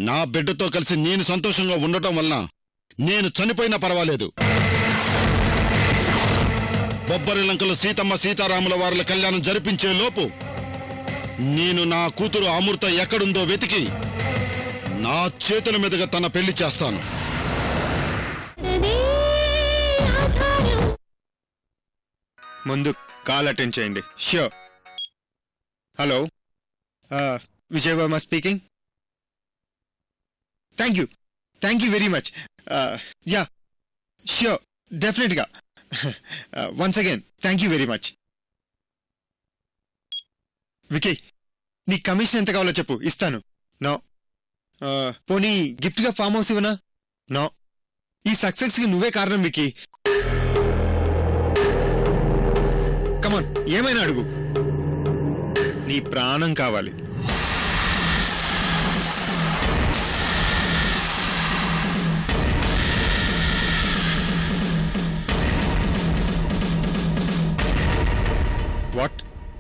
నా బిడ్డతో కలిసి నేను సంతోషంగా ఉండటం వలన నేను చనిపోయినా పర్వాలేదు బొబ్బరి లంకలో సీతమ్మ సీతారాముల వార్ల కళ్యాణం జరిపించే లోపు నేను నా కూతురు అమృత ఎక్కడుందో వెతికి నా చేతుల మీదుగా తన పెళ్లి చేస్తాను ముందు కాల్ అటెండ్ చేయండి sure hello Vijay Varma speaking thank you thank you very much yeah sure డెఫినెట్గా once again thank you very much Vicky నీ కమిషన్ ఎంత కావాలో చెప్పు ఇస్తాను నో పోనీ గిఫ్ట్గా ఫామ్ హౌస్ ఇవ్వనా నో ఈ సక్సెస్కి నువ్వే కారణం వికీ కమాన్ ఏమైనా అడుగు నీ ప్రాణం కావాలి వాట్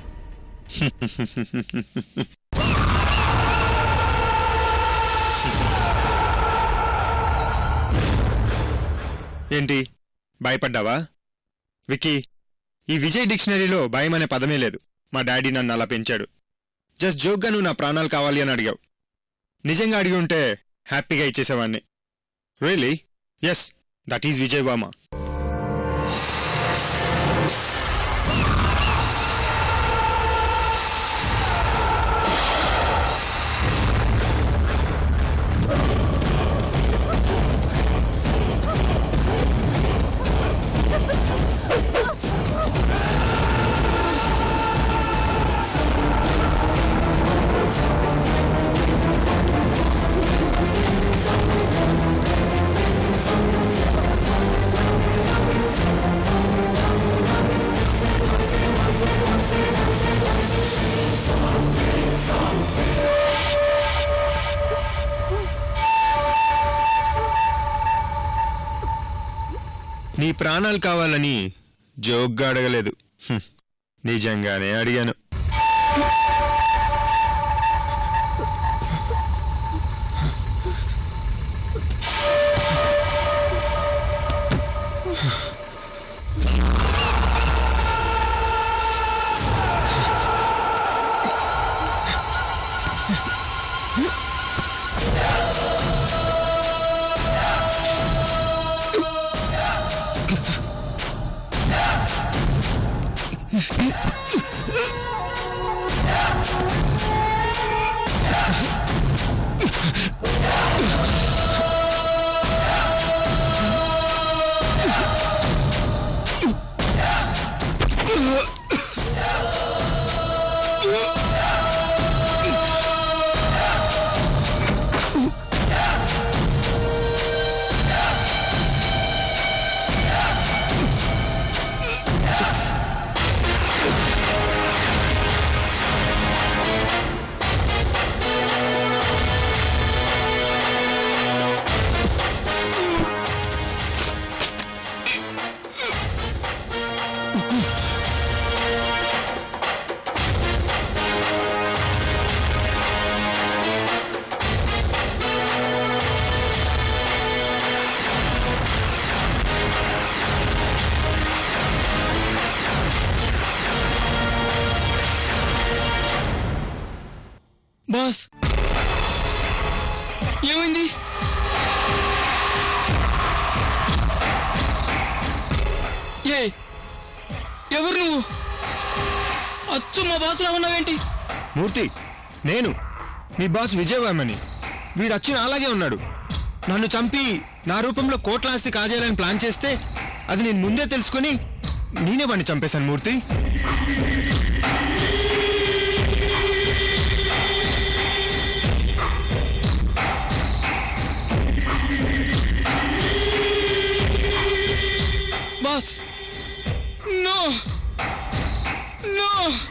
ఏంటి భయపడ్డావా విక్కీ ఈ విజయ్ డిక్షనరీలో భయం అనే పదమే లేదు మా డాడీ నన్ను అలా పెంచాడు జస్ట్ జోక్గా నువ్వు నా ప్రాణాలు కావాలి అని అడిగావు నిజంగా అడిగి ఉంటే హ్యాపీగా ఇచ్చేసేవాడిని really yes that is Vijay Varma నీ ప్రాణాలు కావాలని జోక్గా అడగలేదు హ్మ్. నిజంగానే అడిగాను బాస్ ఏమైంది ఏ ఎవరు నువ్వు అచ్చు మా బాసులా ఉన్నావేంటి మూర్తి నేను నీ బాస్ విజయవర్మని వీడు వచ్చి అలాగే ఉన్నాడు నన్ను చంపి నా రూపంలో కోట్ల ఆస్తి కాజేయాలని ప్లాన్ చేస్తే అది నేను ముందే తెలుసుకొని నేనే వాడిని చంపేశాను Murthy boss no no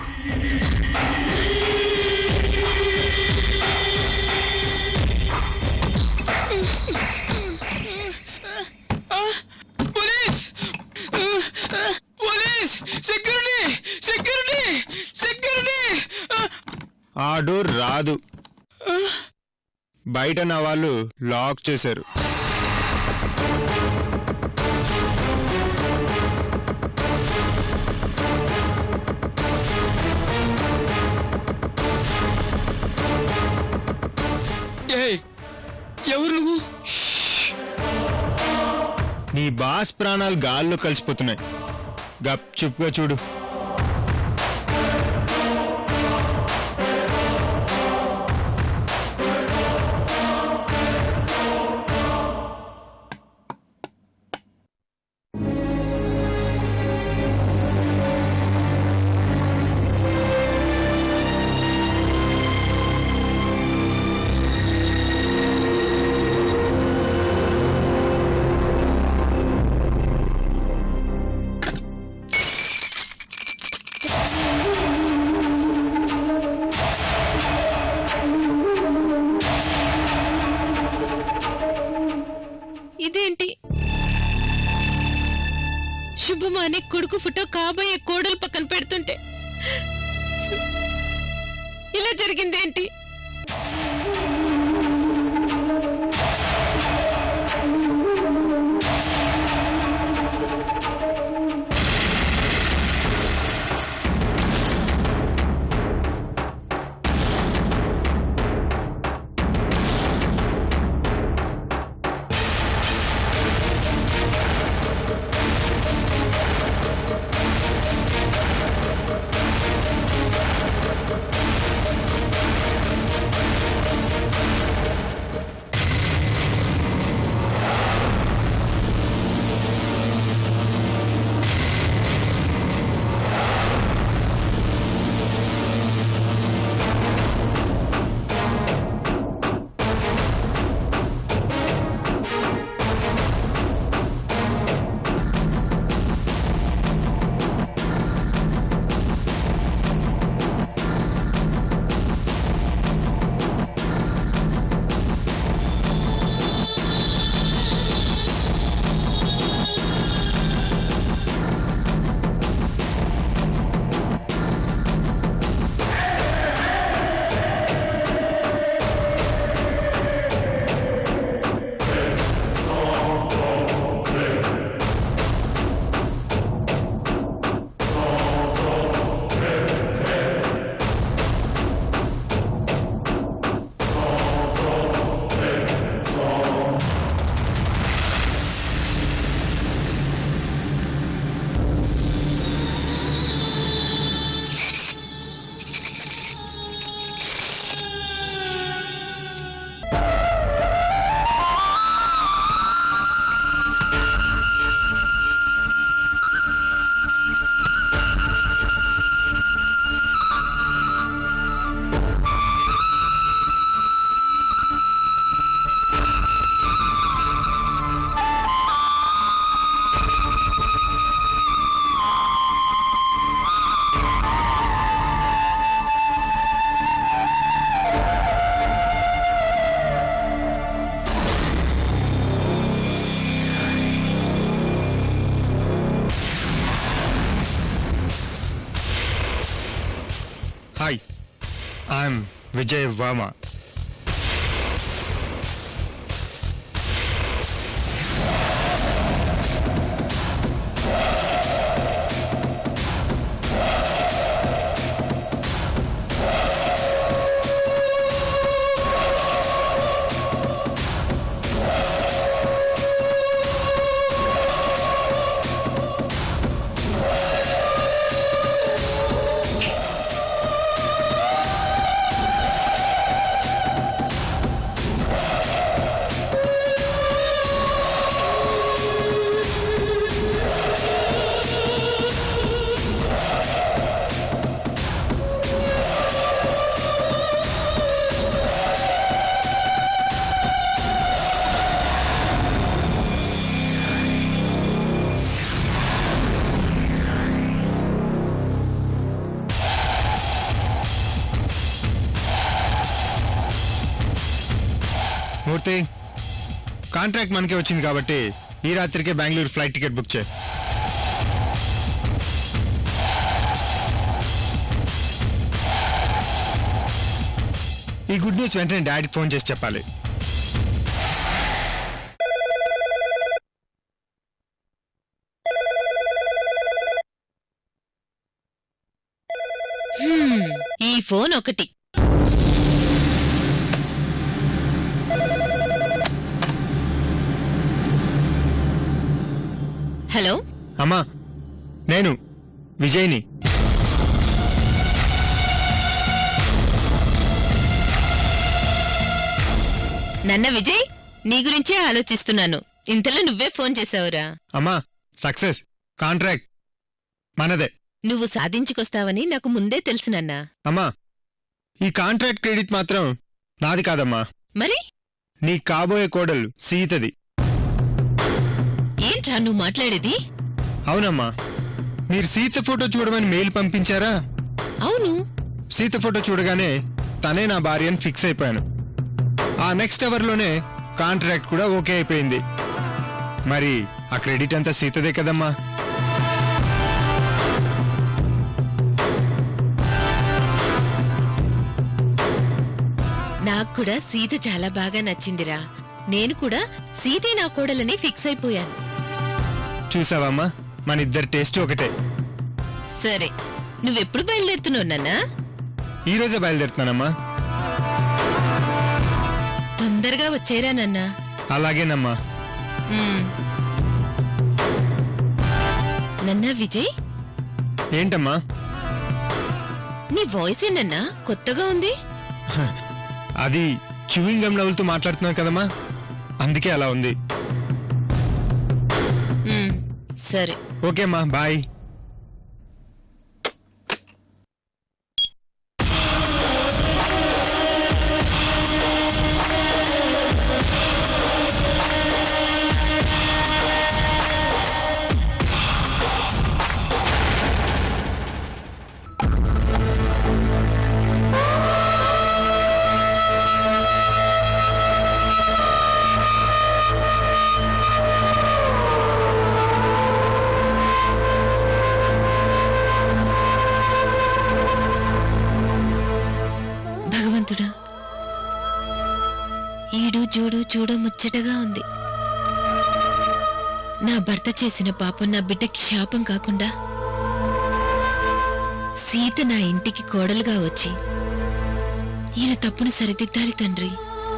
police police security security security ఆ డోర్ రాదు బయట నా వాళ్ళు లాక్ చేశారు ఏయ్ ఎవరు నువ్వు నీ బాస్ ప్రాణాలు గాల్లో కలిసిపోతున్నాయి గప్ చుప్పుగా చూడు ఇదేంటి శుభమా అనే కొడుకు ఫోటో కాబోయే కోడలు పక్కన పెడుతుంటే ఇలా జరిగిందేంటి hi I'm Vijay Varma Murthy contract మనకే వచ్చింది కాబట్టి ఈ రాత్రికే బెంగళూరు ఫ్లైట్ టికెట్ బుక్ చేయి ఈ గుడ్ న్యూస్ వెంటనే డాడీకి ఫోన్ చేసి చెప్పాలి హ్మ్, ఈ ఫోన్ ఒకటి హలో అమ్మా నేను విజయ్ని నన్న విజయ్ నీ గురించే ఆలోచిస్తున్నాను ఇంతలో నువ్వే ఫోన్ చేసావురా అమ్మా సక్సెస్ కాంట్రాక్ట్ మనదే నువ్వు సాధించుకొస్తావని నాకు ముందే తెలుసు నాన్నా అమ్మా ఈ కాంట్రాక్ట్ క్రెడిట్ మాత్రం నాది కాదమ్మా మరి నీ కాబోయే కోడలు సీతది ఏంట్రా నువ్వు మాట్లాడేది అవునమ్మా మీరు సీత ఫోటో చూడమని మెయిల్ పంపించారా అవును సీత ఫోటో చూడగానే తనే నా భార్య అని ఫిక్స్ అయిపోయాను ఆ నెక్స్ట్ అవర్లోనే కాంట్రాక్ట్ కూడా ఓకే అయిపోయింది మరి ఆ క్రెడిట్ అంతా సీతదే కదమ్మా నాకు కూడా సీత చాలా బాగా నచ్చిందిరా నేను కూడా సీతే నా కోడలని ఫిక్స్ అయిపోయాను చూసావమ్మా మన ఇద్దరి టేస్ట్ ఒకటే సరే నువ్వెప్పుడు బయలుదేరుతున్నావు నాన్నా ఈ రోజే బయలుదేరుతున్నానమ్మా తొందరగా వచ్చేరా నాన్నా అలాగేనమ్మా మ్మ్. నన్నా విజయ్ ఏంటమ్మా నీ వాయిస్ ఏంటన్నా కొత్తగా ఉంది అది చూయింగ్ గమ్ నవ్వులతో మాట్లాడుతున్నాను కదమ్మా అందుకే అలా ఉంది మ్మ్. సరే ఓకే అమ్మా బాయ్ భగవంతుడా ఈడు జూడు చూడ ముచ్చటగా ఉంది నా భర్త చేసిన పాపం నా బిడ్డకి శాపం కాకుండా సీత నా ఇంటికి కోడలుగా వచ్చి ఈయన తప్పును సరిదిద్దాలి తండ్రి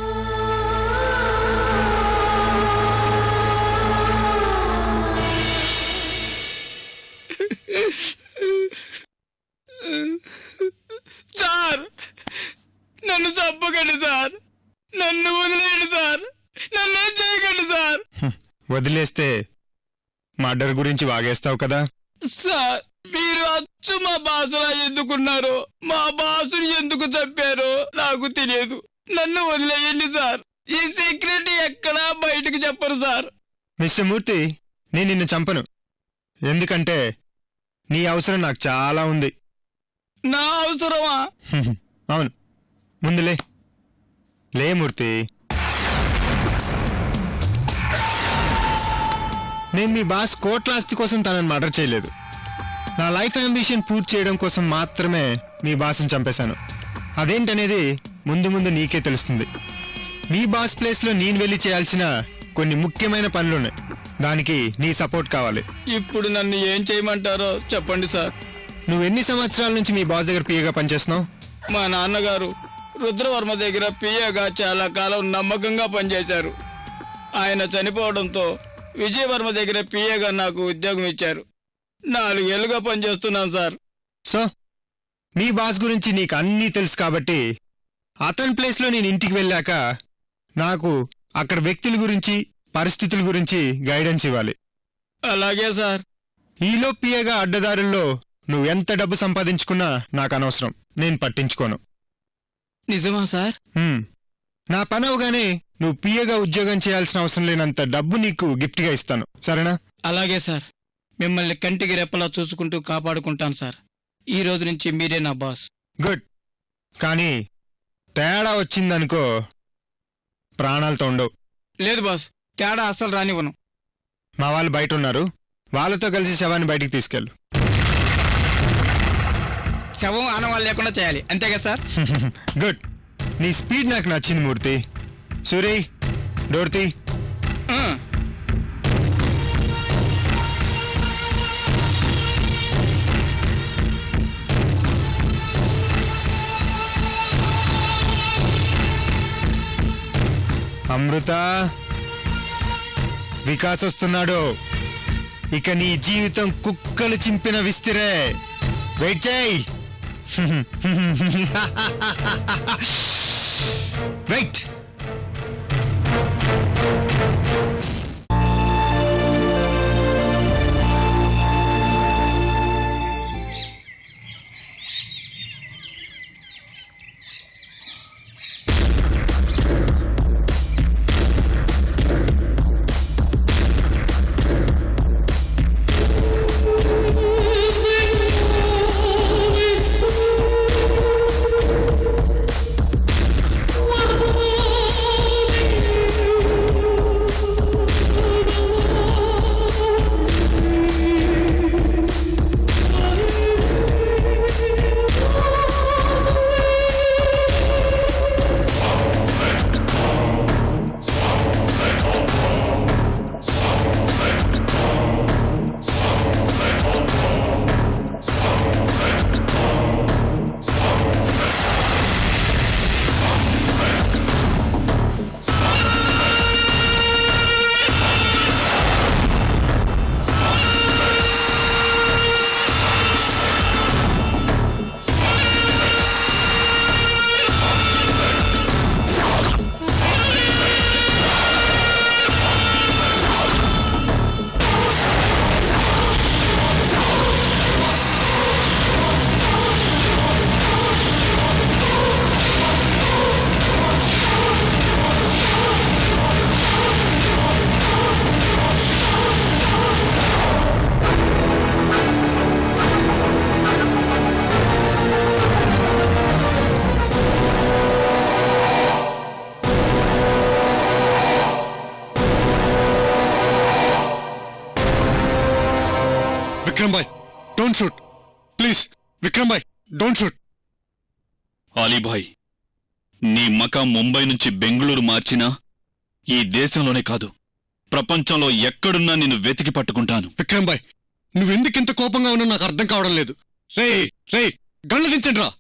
సార్ నన్ను చంపకండి సార్ నన్ను వదిలేయండి సార్ నన్ను ఏం చేయకండి సార్ వదిలేస్తే మర్డర్ గురించి వాగేస్తావు కదా సార్ మీరు అచ్చు మా బాసులా ఎందుకున్నారు మా బాసుని ఎందుకు చంపారో నాకు తెలియదు నన్ను వదిలేయండి సార్ ఈ సీక్రెట్ ఎక్కడా బయటకు చెప్పరు సార్ మిస్టర్ మూర్తి నేను నిన్ను చంపను ఎందుకంటే నీ అవసరం నాకు చాలా ఉంది నా అవసరమా అవును ముందులే లే మూర్తి నేను మీ బాస్ కోట్ల ఆస్తి కోసం తనని మర్డర్ చేయలేదు నా లైఫ్ అంబిషన్ పూర్తి చేయడం కోసం మాత్రమే మీ బాస్ని చంపేశాను అదేంటనేది ముందు ముందు నీకే తెలుస్తుంది మీ బాస్ ప్లేస్లో నేను వెళ్ళి చేయాల్సిన కొన్ని ముఖ్యమైన పనులున్నాయి దానికి నీ సపోర్ట్ కావాలి ఇప్పుడు నన్ను ఏం చేయమంటారో చెప్పండి సార్ నువ్వు ఎన్ని సంవత్సరాల నుంచి మీ బాస్ దగ్గర పిఏగా పనిచేస్తున్నావు మా నాన్నగారు రుద్రవర్మ దగ్గర పిఏగా చాలా కాలం నమ్మకంగా పనిచేశారు ఆయన చనిపోవడంతో విజయవర్మ దగ్గర పిఏగా నాకు ఉద్యోగం ఇచ్చారు నాలుగేళ్లుగా పనిచేస్తున్నాను సార్ సో మీ బాస్ గురించి నీకు అన్నీ తెలుసు కాబట్టి అతని ప్లేస్లో నేను ఇంటికి వెళ్ళాక నాకు అక్కడ వ్యక్తుల గురించి పరిస్థితుల గురించి గైడెన్స్ ఇవ్వాలి అలాగే సార్ ఈలో పియగా అడ్డదారుల్లో నువ్వు ఎంత డబ్బు సంపాదించుకున్నా నాకు అనవసరం నేను పట్టించుకోను నిజమా సార్ హ్మ్. నా పని అవగానే నువ్వు పియగా ఉద్యోగం చేయాల్సిన అవసరం లేనంత డబ్బు నీకు గిఫ్ట్గా ఇస్తాను సరేనా అలాగే సార్ మిమ్మల్ని కంటికి రెప్పలా చూసుకుంటూ కాపాడుకుంటాను సార్ ఈ రోజు నుంచి మీరే నా బాస్ గుడ్ కానీ తేడా వచ్చిందనుకో ప్రాణాలతో ఉండవు లేదు బాస్ తేడా అస్సలు రానివ్వను మా వాళ్ళు బయట ఉన్నారు వాళ్ళతో కలిసి శవాన్ని బయటికి తీసుకెళ్ళు శవం ఆనవాళ్ళు లేకుండా చేయాలి అంతేగా సార్ గుడ్ నీ స్పీడ్ నాకు నచ్చింది మూర్తి సూరి డోర్తి ఆ, అమృత వికాస్ వస్తున్నాడు ఇక నీ జీవితం కుక్కలు చింపిన విస్తిరే వెయిట్ చేయి wait Vikram bhai don't shoot please Vikram bhai don't shoot Alibhai నీ మకాం ముంబై నుంచి బెంగళూరు మార్చినా ఈ దేశంలోనే కాదు ప్రపంచంలో ఎక్కడున్నా నిన్ను వెతికి పట్టుకుంటాను విక్రమ్ బాయ్ నువ్వెందుకు ఇంత కోపంగా ఉన్నా నాకు అర్థం కావడం లేదు రే రే గళ్ళు దించండి రా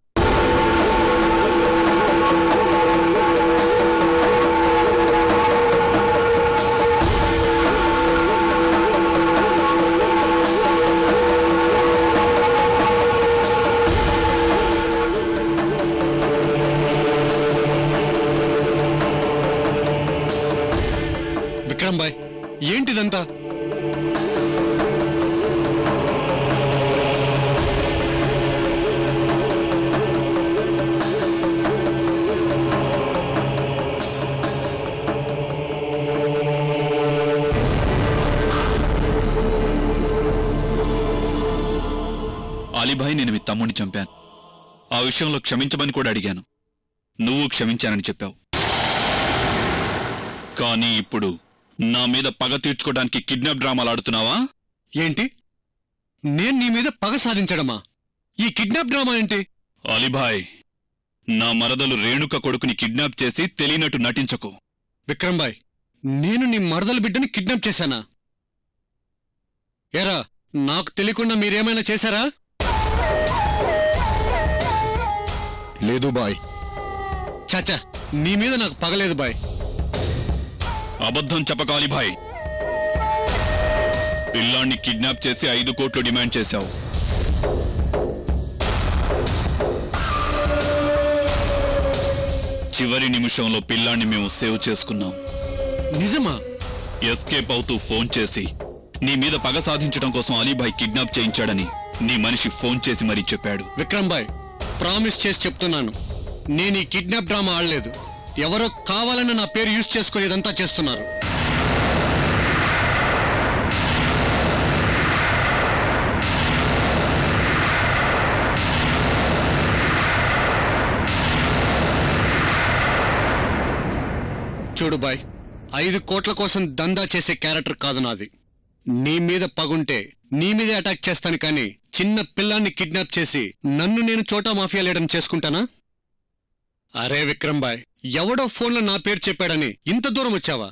విక్రమ్ బాయ్ ఏంటిదంతా అలీభాయ్ నేను మీ తమ్ముడిని చంపాను ఆ విషయంలో క్షమించమని కూడా అడిగాను నువ్వు క్షమించానని చెప్పావు కానీ ఇప్పుడు నా మీద పగ తీర్చుకోవడానికి కిడ్నాప్ డ్రామాలు ఆడుతున్నావా ఏంటి నేను నీ మీద పగ సాధించడమా ఈ కిడ్నాప్ డ్రామా ఏంటి అలీభాయ్ నా మరదలు రేణుక కొడుకుని కిడ్నాప్ చేసి తెలియనట్టు నటించకు విక్రమ్ బాయ్ నేను నీ మరదల బిడ్డని కిడ్నాప్ చేశానా ఏరా నాకు తెలియకుండా మీరేమైనా చేశారా లేదు బాయ్ చాచా నీ మీద నాకు పగలేదు బాయ్ అబద్ధం చెప్పకాలి భాయ్ పిల్లాన్ని కిడ్నాప్ చేసి ఐదు కోట్లు డిమాండ్ చేశావు చివరి నిమిషంలో పిల్లాన్ని మేము సేవ్ చేసుకున్నాం నిజమా ఎస్కేప్ అవుతూ ఫోన్ చేసి నీ మీద పగ సాధించడం కోసం అలీభాయ్ కిడ్నాప్ చేయించాడని నీ మనిషి ఫోన్ చేసి మరీ చెప్పాడు విక్రమ్ బాయ్ ప్రామిస్ చేసి చెప్తున్నాను నేను ఈ కిడ్నాప్ డ్రామా ఆడలేదు ఎవరో కావాలని నా పేరు యూజ్ చేసుకుని ఇదంతా చేస్తున్నారు చూడు బాయ్ ఐదు కోట్ల కోసం దందా చేసే క్యారెక్టర్ కాదు నాది నీ మీద పగుంటే నీ మీదే అటాక్ చేస్తాను కానీ చిన్న పిల్లాన్ని కిడ్నాప్ చేసి నన్ను నేను చోటా మాఫియా లీడర్ని చేసుకుంటానా అరే విక్రమ్ బాయ్ ఎవడో ఫోన్లో నా పేరు చెప్పాడని ఇంత దూరం వచ్చావా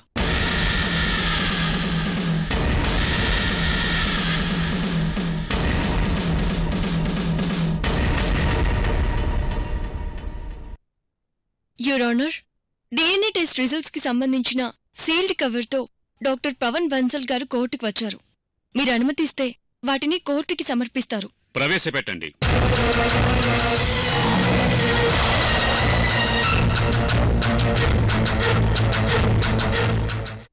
your honour DNA test results కి సంబంధించిన సీల్డ్ కవర్తో డాక్టర్ పవన్ బన్సల్ గారు కోర్టుకు వచ్చారు మీరు అనుమతిస్తే వాటిని కోర్టుకి సమర్పిస్తారు ప్రవేశపెట్టండి